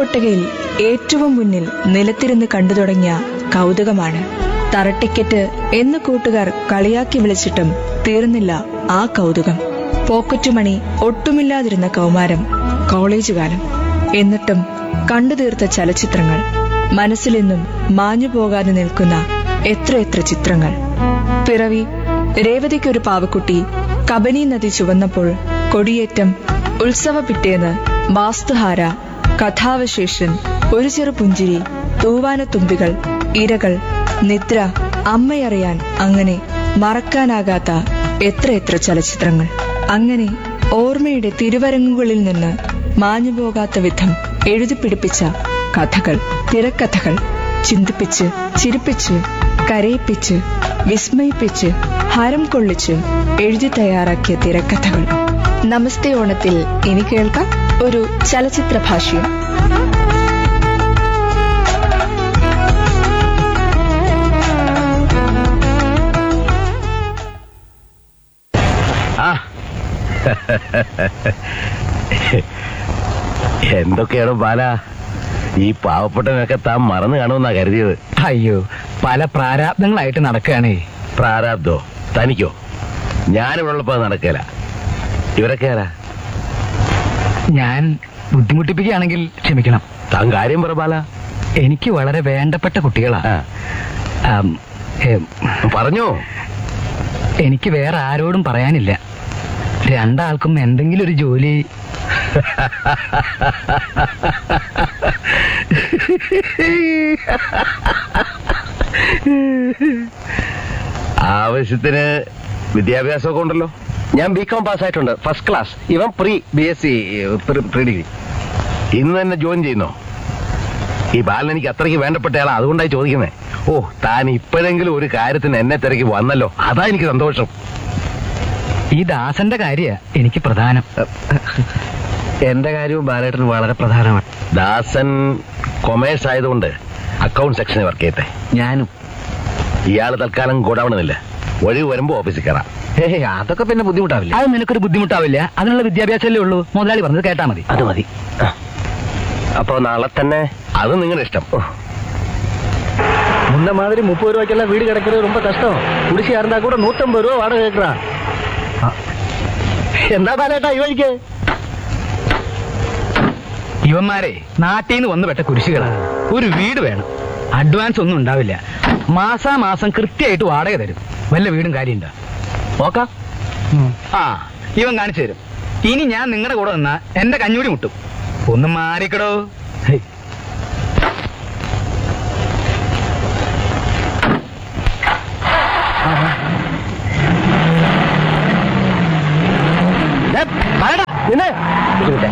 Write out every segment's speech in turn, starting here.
കൊട്ടകയിൽ ഏറ്റവും മുന്നിൽ നിലത്തിരുന്ന് കണ്ടു തുടങ്ങിയ കൗതുകമാണ് തറ ടിക്കറ്റ് എന്ന് കൂട്ടുകാർ കളിയാക്കി വിളിച്ചിട്ടും തീർന്നില്ല ആ കൗതുകം പോക്കറ്റുമണി ഒട്ടുമില്ലാതിരുന്ന കൗമാരം കോളേജ് കാലം എന്നിട്ടും കണ്ടു തീർത്ത ചലച്ചിത്രങ്ങൾ മനസ്സിലെന്നും മാഞ്ഞു പോകാതെ നിൽക്കുന്ന എത്രയെത്ര ചിത്രങ്ങൾ പിറവി രേവതിക്കൊരു പാവക്കുട്ടി കബനി നദി ചുവന്നപ്പോൾ കൊടിയേറ്റം ഉത്സവ പിറ്റേന്ന് വാസ്തുഹാര കഥാവശേഷൻ ഒരു ചെറു പുഞ്ചിരി തൂവാനത്തുമ്പികൾ ഇരകൾ നിദ്ര അമ്മയറിയാൻ അങ്ങനെ മറക്കാനാകാത്ത എത്രയെത്ര ചലച്ചിത്രങ്ങൾ അങ്ങനെ ഓർമ്മയുടെ തിരുവരങ്ങുകളിൽ നിന്ന് മാഞ്ഞുപോകാത്ത വിധം എഴുതിപ്പിടിപ്പിച്ച കഥകൾ തിരക്കഥകൾ ചിന്തിപ്പിച്ച് ചിരിപ്പിച്ച് കരയിപ്പിച്ച് വിസ്മയിപ്പിച്ച് ഹരം കൊള്ളിച്ച് എഴുതി തയ്യാറാക്കിയ തിരക്കഥകൾ നമസ്തേ ഓണത്തിൽ ഇനി കേൾക്കാം ഒരു ചലച്ചിത്ര ഭാഷ്യം ആ എന്തൊക്കെയാണ് ബാല ഈ പാവപ്പെട്ടവനൊക്കെ താൻ മറന്നു കാണുമെന്നാ കരുതിയത് അയ്യോ പല പ്രാരാബ്ദങ്ങളായിട്ട് നടക്കുകയാണേ പ്രാരാബ്ദോ തനിക്കോ ഞാനിവിടെ ഉള്ളപ്പോ അത് നടക്കല ഇവരൊക്കെ ആരാ ഞാൻ ബുദ്ധിമുട്ടിപ്പിക്കുകയാണെങ്കിൽ ക്ഷമിക്കണം താൻ കാര്യം പറ ബാല എനിക്ക് വളരെ വേണ്ടപ്പെട്ട കുട്ടികളാ ആ, ആം, ഏം, പറഞ്ഞോ എനിക്ക് വേറെ ആരോടും പറയാനില്ല രണ്ടാൾക്കും എന്തെങ്കിലും ഒരു ജോലി ആവശ്യത്തിന് വിദ്യാഭ്യാസമൊക്കെ ഉണ്ടല്ലോ ഞാൻ ബി കോം പാസ്സായിട്ടുണ്ട് ഫസ്റ്റ് ക്ലാസ് ഇവൻ pre B S C pre degree ഇന്ന് തന്നെ ജോയിൻ ചെയ്യുന്നോ ഈ ബാലൻ എനിക്ക് അത്രയ്ക്ക് വേണ്ടപ്പെട്ടയാളാ അതുകൊണ്ടായി ചോദിക്കുന്നേ ഓ താൻ ഇപ്പോഴെങ്കിലും ഒരു കാര്യത്തിന് എന്നെ തിരക്കി വന്നല്ലോ അതാ എനിക്ക് സന്തോഷം ഈ ദാസന്റെ കാര്യ എനിക്ക് പ്രധാനം എന്റെ കാര്യവും ബാലേട്ടന് വളരെ പ്രധാനമാണ് ദാസൻ കൊമേഴ്സ് ആയതുകൊണ്ട് അക്കൗണ്ട് സെക്ഷനിൽ വർക്ക് ചെയ്യട്ടെ ഞാനും ഇയാൾ തൽക്കാലം ഗോഡൌണില്ല ഒഴിവ് വരുമ്പോ ഓഫീസിൽ കയറാം ഏയ് അതൊക്കെ പിന്നെ ബുദ്ധിമുട്ടാവില്ല അത് നിനക്കൊരു ബുദ്ധിമുട്ടാവില്ല അതിനുള്ള വിദ്യാഭ്യാസമല്ലേ ഉള്ളൂ മുതലാളി പറഞ്ഞത് കേട്ടാ മതി അത് മതി അപ്പൊ നാളെ തന്നെ അത് നിങ്ങളുടെ ഇഷ്ടം முன்ன மாதிரி முப்பது ரூபாய்க்கெல்லாம் வீடு கிடைக்கிறது ரொம்ப கஷ்டம் குடிசையா இருந்தா கூட நூத்தம்பது ரூபா வாடகை கேட்கறான் എന്താ ബാലേട്ടാ ഈ വഴിക്ക് ഇവന്മാരെ നാട്ടിൽ നിന്ന് വന്ന് പെട്ട കുരിശുകളാ ഒരു വീട് വേണം അഡ്വാൻസ് ഒന്നും ഉണ്ടാവില്ല മാസാമാസം കൃത്യമായിട്ട് വാടക തരും വല്ല വീടും കാര്യമുണ്ടോ നോക്കാം ആ ഇവൻ കാണിച്ചു തരും ഇനി ഞാൻ നിങ്ങളുടെ കൂടെ നിന്നാ എന്റെ കഞ്ഞൂടി മുട്ടും ഒന്ന് മാറിക്കടോ ഹേയ്. ദേ, ബാലേട്ടാ, നിന്നെ. ഒരു മിനിറ്റ്.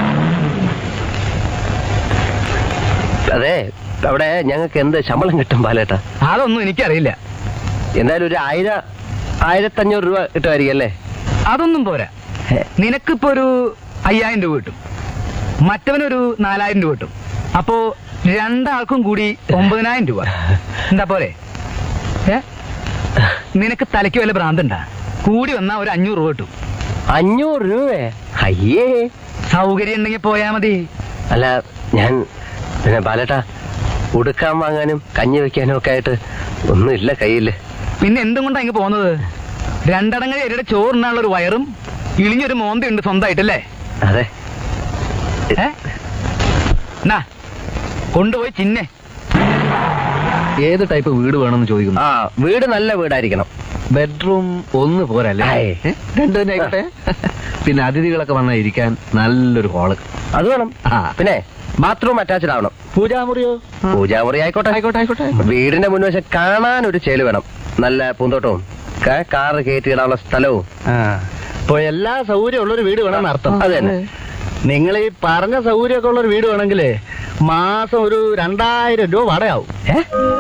അതെ അവിടെ ഞങ്ങൾക്ക് എന്ത് ശമ്പളം കിട്ടും ബാലേട്ടാ അതൊന്നും എനിക്കറിയില്ല എന്തായാലും ഒരു ആയിരം ആയിരത്തഞ്ഞൂറ് രൂപ കിട്ടുമായിരിക്കും അല്ലേ അതൊന്നും പോരാ നിനക്കിപ്പോ ഒരു അയ്യായിരം രൂപ കിട്ടും മറ്റവനൊരു നാലായിരം രൂപ കിട്ടും അപ്പോ രണ്ടാൾക്കും കൂടി ഒമ്പതിനായിരം രൂപ എന്താ പോരെ ഏ നിനക്ക് തലയ്ക്ക് വല്ല ഭ്രാന്തണ്ടാ കൂടി വന്നാ ഒരു അഞ്ഞൂറ് രൂപ കിട്ടും അഞ്ഞൂറ് രൂപയെ അയ്യേ സൗകര്യം ഉണ്ടെങ്കിൽ പോയാ മതി അല്ല ഞാൻ പിന്നെ ബാലേട്ടാ ഉടുക്കാൻ വാങ്ങാനും കഞ്ഞി വെക്കാനും ഒക്കെ ആയിട്ട് ഒന്നുമില്ല കയ്യില് പിന്നെ എന്തും കൊണ്ടാ ഇങ്ങ് പോകുന്നത് രണ്ടടങ്ങഴി അരിയുടെ ചോറിനുള്ള ഒരു വയറും ഇളിഞ്ഞൊരു മോന്തയുണ്ട് സ്വന്തമായിട്ടല്ലേ അതെ ഏ എന്നാ കൊണ്ടുപോയി ചിന്നെ ഏത് ടൈപ്പ് വീട് വേണമെന്ന് ചോദിക്കുന്നു ആ വീട് നല്ല വീടായിരിക്കണം ബെഡ്റൂം ഒന്ന് പോരല്ലേ രണ്ടു തന്നെ ആയിക്കോട്ടെ പിന്നെ അതിഥികളൊക്കെ വന്നാൽ ഇരിക്കാൻ നല്ലൊരു ഹാള് അത് വേണം ആ. പിന്നെ ബാത്റൂം അറ്റാച്ച്ഡ് ആവണം പൂജാമുറിയോ പൂജാമുറി ആയിക്കോട്ടെ ആയിക്കോട്ടെ ആയിക്കോട്ടെ വീടിന്റെ മുൻവശം കാണാൻ ഒരു ചേല് വേണം നല്ല പൂന്തോട്ടവും ക- കാറ് കയറ്റിയിടാനുള്ള സ്ഥലവും ഇപ്പൊ എല്ലാ സൗകര്യമുള്ള ഒരു വീട് വേണമെന്ന് അർത്ഥം അത് തന്നെ നിങ്ങൾ ഈ പറഞ്ഞ സൗകര്യമൊക്കെ ഉള്ള ഒരു വീട് വേണമെങ്കിൽ മാസം ഒരു രണ്ടായിരം രൂപ വാടകയാവും ഏ?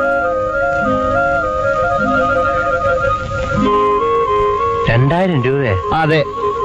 രണ്ടായിരം രൂപയെ അതെ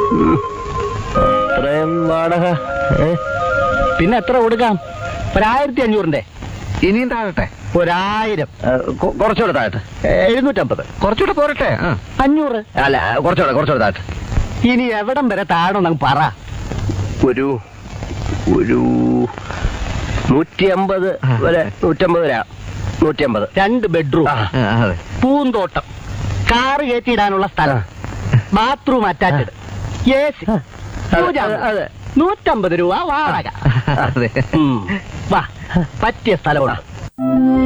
ഇത്രയും വാടക ഏ? പിന്നെ എത്ര കൊടുക്കാം ഒരായിരത്തി അഞ്ഞൂറിന്റെ ഇനിയും താഴട്ടെ ഒരായിരം ഏ, കൊ- കുറച്ചുകൂടെ താഴട്ടെ എഴുന്നൂറ്റമ്പത് കുറച്ചുകൂടെ പോരട്ടെ ആ. അഞ്ഞൂറ് അല്ല കുറച്ചുകൂടെ കുറച്ചുകൂടെ താഴട്ടെ ഇനി എവിടം വരെ താഴണം പറ ഒരു ഒരു നൂറ്റി അമ്പത് വരെ നൂറ്റമ്പത് രൂപ നൂറ്റി അമ്പത് രണ്ട് ബെഡ്റൂം ആ, അതെ പൂന്തോട്ടം കാറ് കയറ്റിയിടാനുള്ള സ്ഥലം ബാത്റൂം അറ്റാച്ച്ഡ് എ സി അതെ നൂറ്റമ്പത് രൂപ വാടക അതെ ഉം. വാ പറ്റിയ സ്ഥലമാണ്